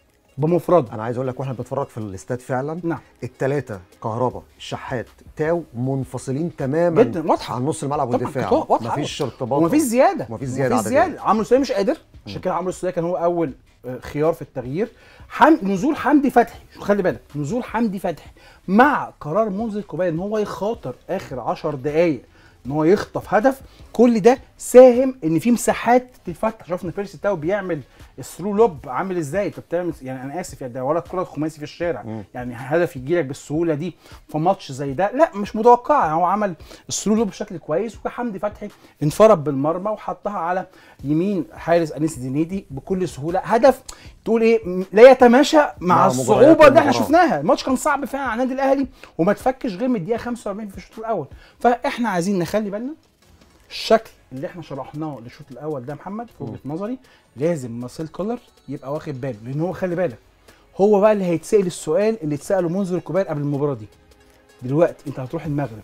Speaker 2: بمفرده
Speaker 1: انا عايز اقول لك واحنا بنتفرج في الاستاد فعلا
Speaker 2: نعم.
Speaker 1: الثلاثه كهربا الشحات تاو منفصلين تماما
Speaker 2: جدا واضحه
Speaker 1: عن نص الملعب
Speaker 2: طبعا
Speaker 1: والدفاع
Speaker 2: كانت واضحه
Speaker 1: مفيش ارتباط
Speaker 2: ومفيش زياده
Speaker 1: مفيش زياده
Speaker 2: مفيش
Speaker 1: عددية.
Speaker 2: زياده عمرو السوليه مش قادر عشان كده عمرو السوليه كان هو اول آه، خيار في التغيير حم... نزول حمدي فتحي شو خلي بالك نزول حمدي فتحي مع قرار منذر كوباي ان هو يخاطر اخر 10 دقائق ان هو يخطف هدف كل ده ساهم ان في مساحات تتفتح شفنا بيرسي تاو بيعمل الثرو لوب عامل ازاي انت بتعمل يعني انا اسف يعني ده ولا كره خماسي في الشارع يعني هدف يجي لك بالسهوله دي في ماتش زي ده لا مش متوقع يعني هو عمل الثرو لوب بشكل كويس وحمدي فتحي انفرد بالمرمى وحطها على يمين حارس انيس دينيدي بكل سهوله هدف تقول ايه م- لا يتماشى مع,
Speaker 1: مع
Speaker 2: الصعوبه
Speaker 1: مجريات
Speaker 2: اللي احنا
Speaker 1: المباراة.
Speaker 2: شفناها الماتش كان صعب فعلا على النادي الاهلي وما تفكش غير من الدقيقه 45 في الشوط الاول فاحنا عايزين نخلي بالنا الشكل اللي احنا شرحناه للشوط الاول ده يا محمد في وجهه نظري لازم مارسيل كولر يبقى واخد باله لان هو خلي بالك هو بقى اللي هيتسال السؤال اللي اتساله منذر الكبار قبل المباراه دي دلوقتي انت هتروح المغرب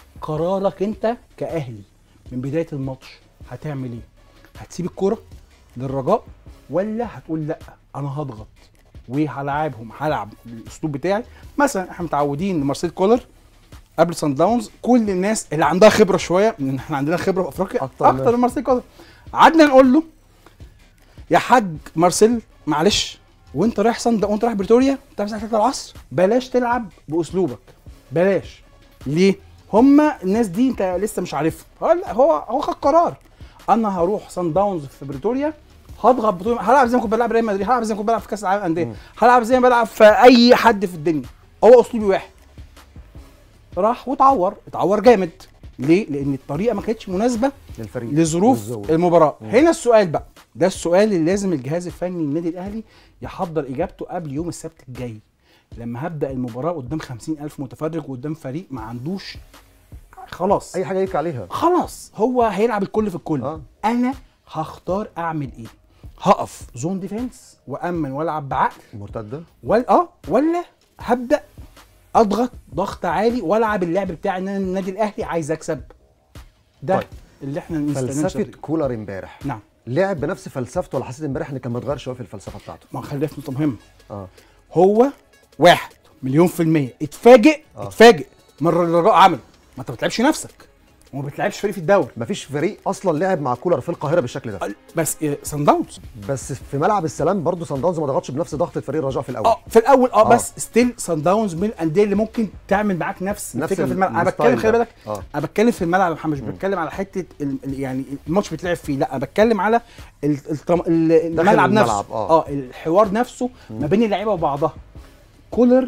Speaker 2: قرارك انت كاهلي من بدايه الماتش هتعمل ايه هتسيب الكوره للرجاء ولا هتقول لا انا هضغط وهلاعبهم هلعب بالاسلوب بتاعي مثلا احنا متعودين ان مارسيل كولر قبل سان داونز كل الناس اللي عندها خبره شويه لان احنا عندنا خبره في افريقيا
Speaker 1: أكتر
Speaker 2: اكتر,
Speaker 1: من-
Speaker 2: من مارسيل كولر قعدنا نقول له يا حاج مارسيل معلش وانت رايح سان وانت رايح بريتوريا انت الساعه 3 العصر بلاش تلعب باسلوبك بلاش ليه هما الناس دي انت لسه مش عارفهم هو لا، هو هو خد قرار انا هروح سان داونز في بريتوريا هضغط بطولة هلعب زي ما كنت بلعب ريال مدريد هلعب زي ما كنت بلعب في كاس العالم للانديه هلعب زي ما بلعب في اي حد في الدنيا هو اسلوبي واحد راح واتعور اتعور جامد ليه لان الطريقه ما كانتش مناسبه
Speaker 1: للفريق
Speaker 2: لظروف
Speaker 1: والزود.
Speaker 2: المباراه هنا السؤال بقى ده السؤال اللي لازم الجهاز الفني للنادي الاهلي يحضر اجابته قبل يوم السبت الجاي لما هبدا المباراه قدام خمسين الف متفرج وقدام فريق ما عندوش خلاص
Speaker 1: اي حاجه يبكي عليها
Speaker 2: خلاص هو هيلعب الكل في الكل
Speaker 1: آه.
Speaker 2: انا هختار اعمل ايه هقف زون ديفense وامن والعب بعقل
Speaker 1: المرتده
Speaker 2: ولا اه ولا هبدا اضغط ضغط عالي والعب اللعب بتاعي ان انا النادي الاهلي عايز اكسب ده
Speaker 1: طيب.
Speaker 2: اللي احنا نستناه
Speaker 1: فلسفه
Speaker 2: نشوف.
Speaker 1: كولر امبارح
Speaker 2: نعم
Speaker 1: لعب بنفس فلسفته ولا حسيت امبارح ان كان متغير شويه في الفلسفه بتاعته
Speaker 2: ما خلينا في نقطه مهمه
Speaker 1: اه
Speaker 2: هو واحد مليون في المية اتفاجئ
Speaker 1: آه.
Speaker 2: اتفاجئ مرة الرجاء عمل ما انت ما بتلعبش نفسك وما بتلعبش فريق في الدوري
Speaker 1: مفيش فريق اصلا لعب مع كولر في القاهره بالشكل ده
Speaker 2: بس إيه، سان داونز
Speaker 1: بس في ملعب السلام برضه سان داونز ما ضغطش بنفس ضغط فريق الرجاء في الاول
Speaker 2: اه في الاول اه
Speaker 1: آه.
Speaker 2: بس ستيل سان داونز من الانديه اللي ممكن تعمل معاك نفس
Speaker 1: نفس
Speaker 2: الفكره في
Speaker 1: ال-
Speaker 2: الملعب انا
Speaker 1: الستايل
Speaker 2: بتكلم خلي
Speaker 1: ده.
Speaker 2: بالك
Speaker 1: اه
Speaker 2: انا بتكلم في الملعب يا محمد مش بتكلم على حته ال- ال- يعني الماتش بيتلعب فيه لا انا بتكلم على ال- التم- ال- الملعب نفسه
Speaker 1: الملعب، آه.
Speaker 2: اه الحوار نفسه ما بين اللعيبه وبعضها كولر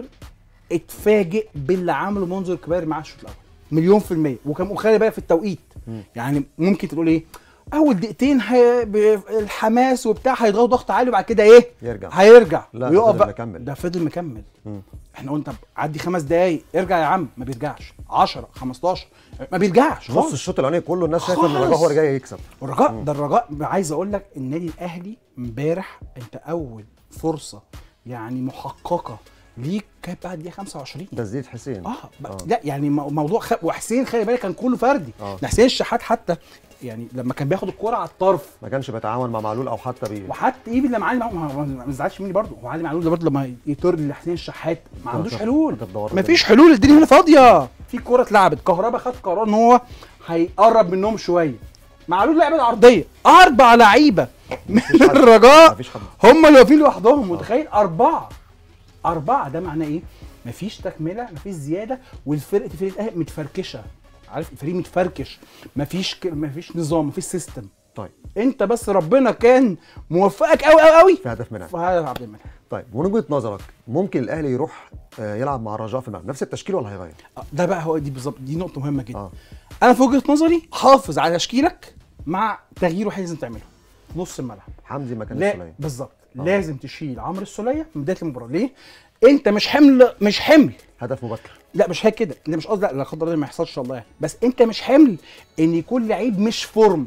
Speaker 2: اتفاجئ باللي عمله منذر الكباري معاه الشوط الاول مليون في المية وكان وخلي بالك في التوقيت يعني ممكن تقول ايه اول دقيقتين هي ب- الحماس وبتاع هيضغطوا ضغط عالي وبعد كده ايه
Speaker 1: يرجع
Speaker 2: هيرجع
Speaker 1: لا،
Speaker 2: ويقف
Speaker 1: فضل
Speaker 2: بقى
Speaker 1: مكمل.
Speaker 2: ده فضل مكمل
Speaker 1: مم.
Speaker 2: احنا قلنا طب عدي خمس دقايق ارجع يا عم ما بيرجعش 10 15 ما بيرجعش
Speaker 1: نص
Speaker 2: خالص
Speaker 1: الشوط الاولاني كله الناس شايفه ان
Speaker 2: خالص.
Speaker 1: الرجاء هو اللي جاي يكسب
Speaker 2: الرجاء ده الرجاء عايز اقول لك النادي الاهلي امبارح انت اول فرصه يعني محققه ليك كانت بعد دقيقه 25
Speaker 1: ده زيد حسين
Speaker 2: اه, ب-
Speaker 1: آه.
Speaker 2: لا يعني مو- موضوع خ... وحسين خلي بالك كان كله فردي
Speaker 1: آه.
Speaker 2: ده حسين الشحات حتى يعني لما كان بياخد الكرة على الطرف
Speaker 1: ما كانش بيتعاون مع معلول او حتى بي
Speaker 2: وحتى ايفن لما علي معلول ما- ما ما تزعلش مني برضه هو علي معلول ده برضه لما يطرد لحسين الشحات ما عندوش
Speaker 1: كانت-
Speaker 2: حلول
Speaker 1: كانت دورة
Speaker 2: ما فيش حلول الدنيا هنا فاضيه في كرة اتلعبت كهربا خد قرار ان هو هيقرب منهم شويه معلول لعبت عرضيه اربع لعيبه من
Speaker 1: حد.
Speaker 2: الرجاء
Speaker 1: مفيش حد
Speaker 2: هم اللي واقفين لوحدهم متخيل اربعه اربعه ده معناه ايه؟ مفيش تكمله مفيش زياده والفرقه فرقه الاهلي متفركشه عارف الفريق متفركش مفيش ك... مفيش نظام مفيش سيستم
Speaker 1: طيب
Speaker 2: انت بس ربنا كان موفقك قوي قوي قوي
Speaker 1: في هدف منها
Speaker 2: فهذا عبد المنعم
Speaker 1: طيب من وجهه نظرك ممكن الاهلي يروح آه، يلعب مع الرجاء في الملعب نفس التشكيل ولا هيغير؟
Speaker 2: آه، ده بقى هو دي بالظبط دي نقطه مهمه جدا
Speaker 1: اه
Speaker 2: انا في وجهه نظري حافظ على تشكيلك مع تغيير واحد لازم تعمله نص الملعب
Speaker 1: حمدي مكان
Speaker 2: لا
Speaker 1: السوليه
Speaker 2: بالظبط
Speaker 1: آه.
Speaker 2: لازم تشيل عمرو السوليه من بدايه المباراه ليه؟ انت مش حمل مش حمل
Speaker 1: هدف مبكر
Speaker 2: لا مش هيك كده لا مش قصدي لا لا قدر الله ما يحصلش ان شاء الله يعني بس انت مش حمل ان يكون لعيب مش فورمه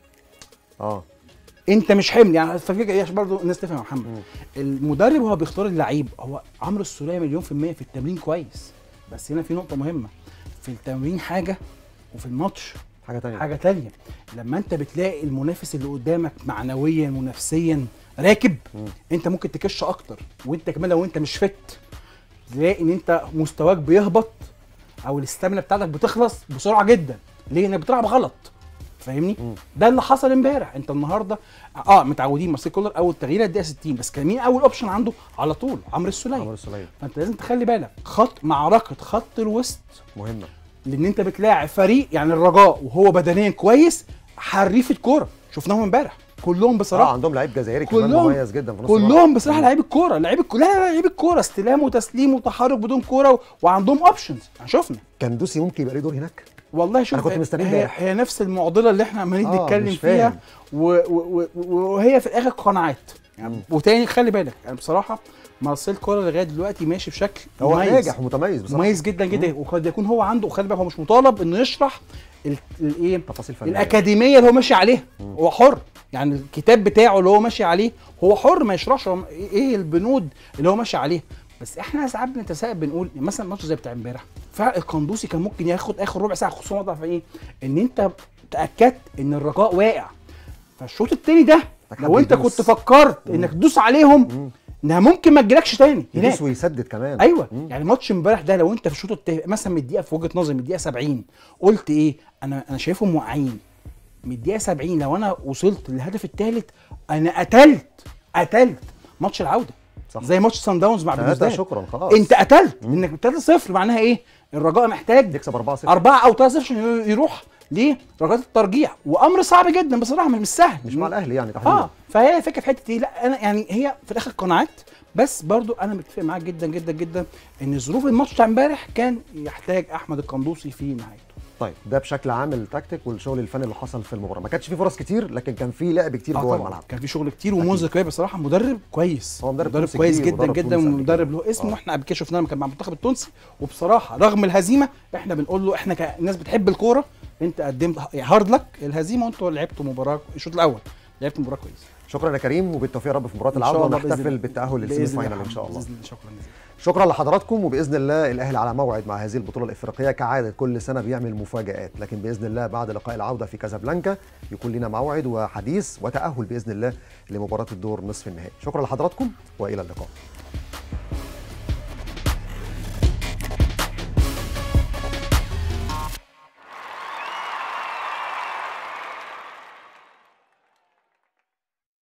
Speaker 1: اه
Speaker 2: انت مش حمل يعني فكره ايه عشان برضه الناس تفهم يا محمد المدرب هو بيختار اللعيب هو عمرو السوليه مليون في الميه في التمرين كويس بس هنا في نقطه مهمه في التمرين حاجه وفي الماتش
Speaker 1: حاجه تانية
Speaker 2: حاجه تانية لما انت بتلاقي المنافس اللي قدامك معنويا ونفسيا راكب
Speaker 1: مم.
Speaker 2: انت ممكن تكش اكتر وانت كمان لو انت مش فت تلاقي ان انت مستواك بيهبط او الاستامينا بتاعتك بتخلص بسرعه جدا ليه انك بتلعب غلط فاهمني
Speaker 1: مم.
Speaker 2: ده اللي حصل امبارح انت النهارده اه متعودين مارسيل كولر اول تغيير الدقيقه 60 بس كان مين اول اوبشن عنده على طول عمرو السوليه
Speaker 1: عمرو السوليه
Speaker 2: فانت لازم تخلي بالك خط معركه خط الوسط
Speaker 1: مهمه
Speaker 2: لان انت بتلاعب فريق يعني الرجاء وهو بدنيا كويس حريفه كوره شفناهم امبارح كلهم
Speaker 1: اه
Speaker 2: بصراحه
Speaker 1: عندهم لعيب جزائري كمان
Speaker 2: كلهم-
Speaker 1: مميز جدا في نص الملعب.
Speaker 2: كلهم بصراحه لعيب الكوره لعيب الكوره لا لا لا، لعيب الكوره استلام وتسليم وتحرك بدون كوره و... وعندهم اوبشنز يعني شفنا
Speaker 1: كان دوسي ممكن يبقى ليه دور هناك
Speaker 2: والله شوف
Speaker 1: أنا كنت مستنيه
Speaker 2: هي,
Speaker 1: امبارح.
Speaker 2: هي نفس المعضله اللي احنا عمالين
Speaker 1: آه،
Speaker 2: نتكلم
Speaker 1: مش
Speaker 2: فيها
Speaker 1: فاهم.
Speaker 2: و... و... و... وهي في الاخر قناعات يعني
Speaker 1: مم.
Speaker 2: وتاني خلي بالك يعني بصراحه مارسيل كولر لغايه دلوقتي ماشي بشكل
Speaker 1: هو
Speaker 2: مميز.
Speaker 1: ناجح ومتميز بصراحه
Speaker 2: مميز جدا جدا وقد يكون هو عنده خلي بالك هو مش مطالب انه يشرح ال- الايه
Speaker 1: تفاصيل فنيه
Speaker 2: الاكاديميه اللي هو ماشي عليها
Speaker 1: مم.
Speaker 2: هو حر يعني الكتاب بتاعه اللي هو ماشي عليه هو حر ما يشرحش هو ايه البنود اللي هو ماشي عليها بس احنا ساعات بنتساءل بنقول مثلا ماتش زي بتاع امبارح فالقندوسي كان ممكن ياخد اخر ربع ساعه خصوصا وضع في ايه ان انت تاكدت ان الرجاء واقع فالشوط التاني ده
Speaker 1: محتاج
Speaker 2: لو
Speaker 1: حد
Speaker 2: انت
Speaker 1: يدوس.
Speaker 2: كنت فكرت انك تدوس عليهم
Speaker 1: مم.
Speaker 2: انها ممكن ما تجيلكش تاني هناك
Speaker 1: يدوس ويسدد كمان
Speaker 2: ايوه
Speaker 1: مم.
Speaker 2: يعني ماتش امبارح ده لو انت في الشوط التاني مثلا من الدقيقه في وجهه نظري من الدقيقه 70 قلت ايه انا انا شايفهم واقعين من الدقيقه 70 لو انا وصلت للهدف الثالث انا قتلت قتلت ماتش العوده
Speaker 1: صح.
Speaker 2: زي ماتش سان داونز مع
Speaker 1: ثلاثة
Speaker 2: بلوزداد
Speaker 1: شكرا خلاص
Speaker 2: انت قتلت
Speaker 1: مم.
Speaker 2: انك 3 0 معناها ايه الرجاء محتاج
Speaker 1: يكسب 4 0
Speaker 2: أربعة أو 3 0 عشان يروح لرجاء الترجيع وأمر صعب جدا بصراحة مش سهل
Speaker 1: مش مع الاهلي يعني تحديدا
Speaker 2: اه فهي الفكره في حته ايه لا انا يعني هي في الاخر قناعات بس برضو انا متفق معاك جدا جدا جدا ان ظروف الماتش بتاع امبارح كان يحتاج احمد القندوسي في نهايته
Speaker 1: طيب ده بشكل عام التكتيك والشغل الفني اللي حصل في المباراه ما كانش في فرص كتير لكن كان في لعب كتير
Speaker 2: آه
Speaker 1: جوه
Speaker 2: طبعاً.
Speaker 1: الملعب
Speaker 2: كان في شغل كتير ومنذر كبير بصراحه مدرب كويس
Speaker 1: هو مدرب
Speaker 2: مدرب
Speaker 1: تونسي
Speaker 2: كويس
Speaker 1: كبير
Speaker 2: جدا
Speaker 1: ودرب
Speaker 2: جدا
Speaker 1: تونس قبل
Speaker 2: ومدرب
Speaker 1: كده.
Speaker 2: له اسم
Speaker 1: آه.
Speaker 2: واحنا قبل كده شفناه لما كان مع المنتخب التونسي وبصراحه رغم الهزيمه احنا بنقول له احنا كناس بتحب الكوره انت قدمت هارد لك الهزيمه وانتوا لعبتوا مباراه الشوط الاول لعبتوا مباراه كويسه
Speaker 1: شكرا يا كريم وبالتوفيق يا رب في مباراه
Speaker 2: إن شاء
Speaker 1: العوده
Speaker 2: الله بإذن
Speaker 1: ونحتفل
Speaker 2: الله.
Speaker 1: بالتاهل
Speaker 2: بإذن
Speaker 1: للسيمي
Speaker 2: الله
Speaker 1: فاينال ان شاء الله
Speaker 2: بإذن الله. شكرا جزيلا
Speaker 1: شكرا لحضراتكم وباذن الله الاهلي على موعد مع هذه البطوله الافريقيه كعاده كل سنه بيعمل مفاجات لكن باذن الله بعد لقاء العوده في كازابلانكا يكون لنا موعد وحديث وتاهل باذن الله لمباراه الدور نصف النهائي شكرا لحضراتكم والى اللقاء